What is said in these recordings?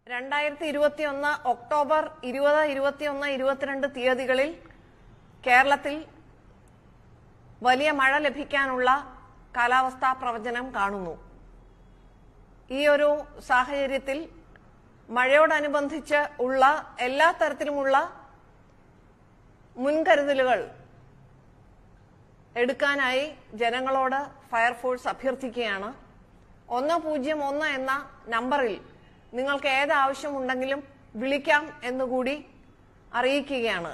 രണ്ടായിരത്തി ഇരുപത്തിയൊന്ന് ഒക്ടോബർ ഇരുപത് ഇരുപത്തിയൊന്ന് ഇരുപത്തിരണ്ട് തീയതികളിൽ കേരളത്തിൽ വലിയ മഴ ലഭിക്കാനുള്ള കാലാവസ്ഥാ പ്രവചനം കാണുന്നു ഈ ഒരു സാഹചര്യത്തിൽ മഴയോടനുബന്ധിച്ച് ഉള്ള എല്ലാ തരത്തിലുമുള്ള മുൻകരുതലുകൾ എടുക്കാനായി ജനങ്ങളോട് ഫയർഫോഴ്സ് അഭ്യർത്ഥിക്കുകയാണ് ഒന്ന് പൂജ്യം ഒന്ന് എന്ന നമ്പറിൽ നിങ്ങൾക്ക് ഏത് ആവശ്യമുണ്ടെങ്കിലും വിളിക്കാം എന്നുകൂടി അറിയിക്കുകയാണ്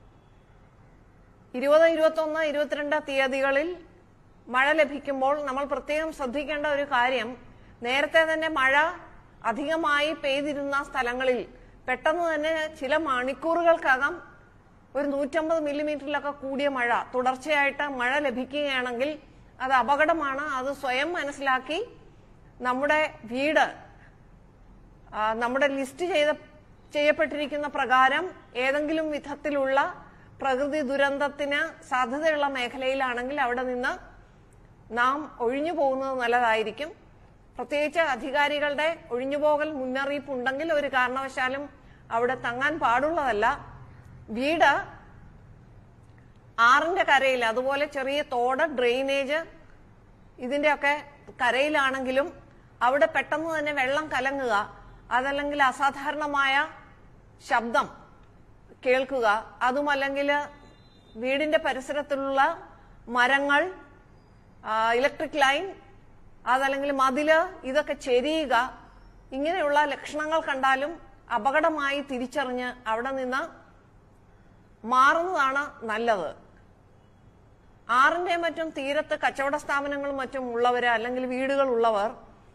ഇരുപത് ഇരുപത്തൊന്ന് ഇരുപത്തിരണ്ട് തീയതികളിൽ മഴ ലഭിക്കുമ്പോൾ നമ്മൾ പ്രത്യേകം ശ്രദ്ധിക്കേണ്ട ഒരു കാര്യം നേരത്തെ തന്നെ മഴ അധികമായി പെയ്തിരുന്ന സ്ഥലങ്ങളിൽ പെട്ടെന്ന് തന്നെ ചില മണിക്കൂറുകൾക്കകം ഒരു നൂറ്റമ്പത് മില്ലിമീറ്ററിലൊക്കെ കൂടിയ മഴ തുടർച്ചയായിട്ട് മഴ ലഭിക്കുകയാണെങ്കിൽ അത് അപകടമാണ് അത് സ്വയം മനസ്സിലാക്കി നമ്മുടെ വീട് ആ, നമ്മുടെ ലിസ്റ്റ് ചെയ്ത ചെയ്യപ്പെട്ടിരിക്കുന്ന പ്രകാരം ഏതെങ്കിലും വിധത്തിലുള്ള പ്രകൃതി ദുരന്തത്തിന് സാധ്യതയുള്ള മേഖലയിലാണെങ്കിൽ അവിടെ നിന്ന് നാം ഒഴിഞ്ഞു പോകുന്നത് നല്ലതായിരിക്കും പ്രത്യേകിച്ച് അധികാരികളുടെ ഒഴിഞ്ഞുപോകൽ മുന്നറിയിപ്പ് ഉണ്ടെങ്കിൽ ഒരു കാരണവശാലും അവിടെ തങ്ങാൻ പാടുള്ളതല്ല വീട് ആറിന്റെ കരയിൽ അതുപോലെ ചെറിയ തോട് ഡ്രെയിനേജ് ഇതിന്റെയൊക്കെ കരയിലാണെങ്കിലും അവിടെ പെട്ടെന്ന് തന്നെ വെള്ളം കലങ്ങുക അതല്ലെങ്കിൽ അസാധാരണമായ ശബ്ദം കേൾക്കുക അതുമല്ലെങ്കിൽ വീടിന്റെ പരിസരത്തുള്ള മരങ്ങൾ ആ, ഇലക്ട്രിക് ലൈൻ അതല്ലെങ്കിൽ മതില് ഇതൊക്കെ ചെരിയുക ഇങ്ങനെയുള്ള ലക്ഷണങ്ങൾ കണ്ടാലും അപകടമായി തിരിച്ചറിഞ്ഞ് അവിടെ നിന്ന് മാറുന്നതാണ് നല്ലത് ആറിന്റെ മറ്റും തീരത്ത് കച്ചവട സ്ഥാപനങ്ങളും മറ്റും ഉള്ളവര് അല്ലെങ്കിൽ വീടുകൾ ഉള്ളവർ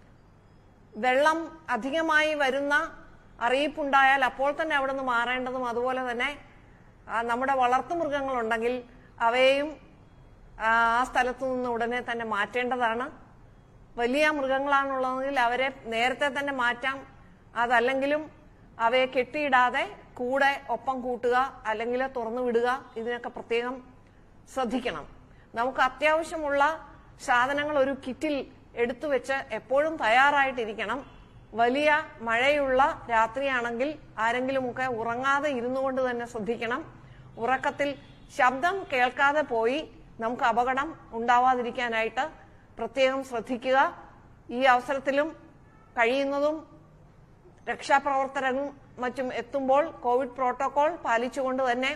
വെള്ളം അധികമായി വരുന്ന അറിയിപ്പുണ്ടായാൽ അപ്പോൾ തന്നെ അവിടെ നിന്ന് മാറേണ്ടതും അതുപോലെ തന്നെ ആ, നമ്മുടെ വളർത്തുമൃഗങ്ങളുണ്ടെങ്കിൽ അവയെയും ആ ആ സ്ഥലത്തു നിന്ന് ഉടനെ തന്നെ മാറ്റേണ്ടതാണ് വലിയ മൃഗങ്ങളാണുള്ളതെങ്കിൽ അവരെ നേരത്തെ തന്നെ മാറ്റാം അതല്ലെങ്കിലും അവയെ കെട്ടിയിടാതെ കൂടെ ഒപ്പം കൂട്ടുക അല്ലെങ്കിൽ തുറന്നു വിടുക ഇതിനൊക്കെ പ്രത്യേകം ശ്രദ്ധിക്കണം നമുക്ക് അത്യാവശ്യമുള്ള സാധനങ്ങൾ ഒരു കിറ്റിൽ എടുത്തു വെച്ച് എപ്പോഴും തയ്യാറായിട്ടിരിക്കണം വലിയ മഴയുള്ള രാത്രിയാണെങ്കിൽ ആരെങ്കിലുമൊക്കെ ഉറങ്ങാതെ ഇരുന്നു കൊണ്ട് തന്നെ ശ്രദ്ധിക്കണം ഉറക്കത്തിൽ ശബ്ദം കേൾക്കാതെ പോയി നമുക്ക് അപകടം ഉണ്ടാവാതിരിക്കാനായിട്ട് പ്രത്യേകം ശ്രദ്ധിക്കുക ഈ അവസരത്തിലും കഴിയുന്നതും രക്ഷാപ്രവർത്തകരും മറ്റും എത്തുമ്പോൾ കോവിഡ് പ്രോട്ടോകോൾ പാലിച്ചുകൊണ്ട് തന്നെ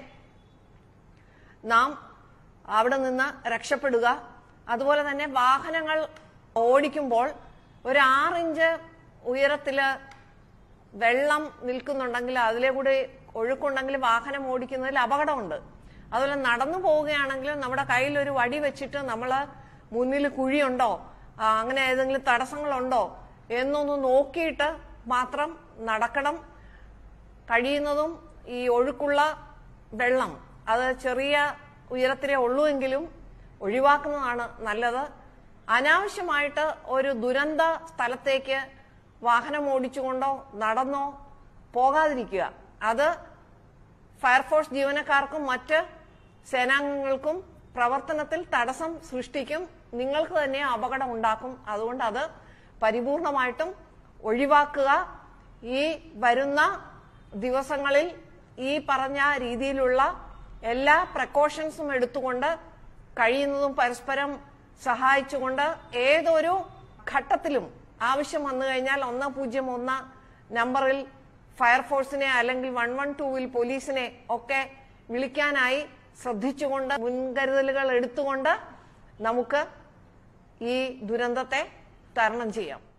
നാം അവിടെ നിന്ന് രക്ഷപ്പെടുക അതുപോലെ തന്നെ വാഹനങ്ങൾ ഓടിക്കുമ്പോൾ ഒരു ആറിഞ്ച് ഉയരത്തില് വെള്ളം നിൽക്കുന്നുണ്ടെങ്കിൽ അതിലെ കൂടി ഒഴുക്കുണ്ടെങ്കിൽ വാഹനം ഓടിക്കുന്നതിൽ അപകടമുണ്ട് അതുപോലെ നടന്നു പോവുകയാണെങ്കിൽ നമ്മുടെ കയ്യിൽ ഒരു വടി വെച്ചിട്ട് നമ്മൾ മുന്നിൽ കുഴിയുണ്ടോ ആ, അങ്ങനെ ഏതെങ്കിലും തടസ്സങ്ങളുണ്ടോ എന്നൊന്ന് നോക്കിയിട്ട് മാത്രം നടക്കണം കഴിയുന്നതും ഈ ഒഴുക്കുള്ള വെള്ളം അത് ചെറിയ ഉയരത്തിലേ ഉള്ളൂ എങ്കിലും ഒഴിവാക്കുന്നതാണ് നല്ലത് അനാവശ്യമായിട്ട് ഒരു ദുരന്ത സ്ഥലത്തേക്ക് വാഹനം ഓടിച്ചുകൊണ്ടോ നടന്നോ പോകാതിരിക്കുക അത് ഫയർഫോഴ്സ് ജീവനക്കാർക്കും മറ്റ് സേനാംഗങ്ങൾക്കും പ്രവർത്തനത്തിൽ തടസ്സം സൃഷ്ടിക്കും നിങ്ങൾക്ക് തന്നെ അപകടം ഉണ്ടാക്കും അതുകൊണ്ട് അത് പരിപൂർണമായിട്ടും ഒഴിവാക്കുക ഈ വരുന്ന ദിവസങ്ങളിൽ ഈ പറഞ്ഞ രീതിയിലുള്ള എല്ലാ പ്രിക്കോഷൻസും എടുത്തുകൊണ്ട് കഴിയുന്നതും പരസ്പരം സഹായിച്ചുകൊണ്ട് ഏതൊരു ഘട്ടത്തിലും ആവശ്യം വന്നു കഴിഞ്ഞാൽ ഒന്ന് പൂജ്യം ഒന്ന് നമ്പറിൽ ഫയർഫോഴ്സിനെ അല്ലെങ്കിൽ വൺ വൺ ടൂവിൽ പോലീസിനെ ഒക്കെ വിളിക്കാനായി ശ്രദ്ധിച്ചുകൊണ്ട് മുൻകരുതലുകൾ എടുത്തുകൊണ്ട് നമുക്ക് ഈ ദുരന്തത്തെ തരണം ചെയ്യാം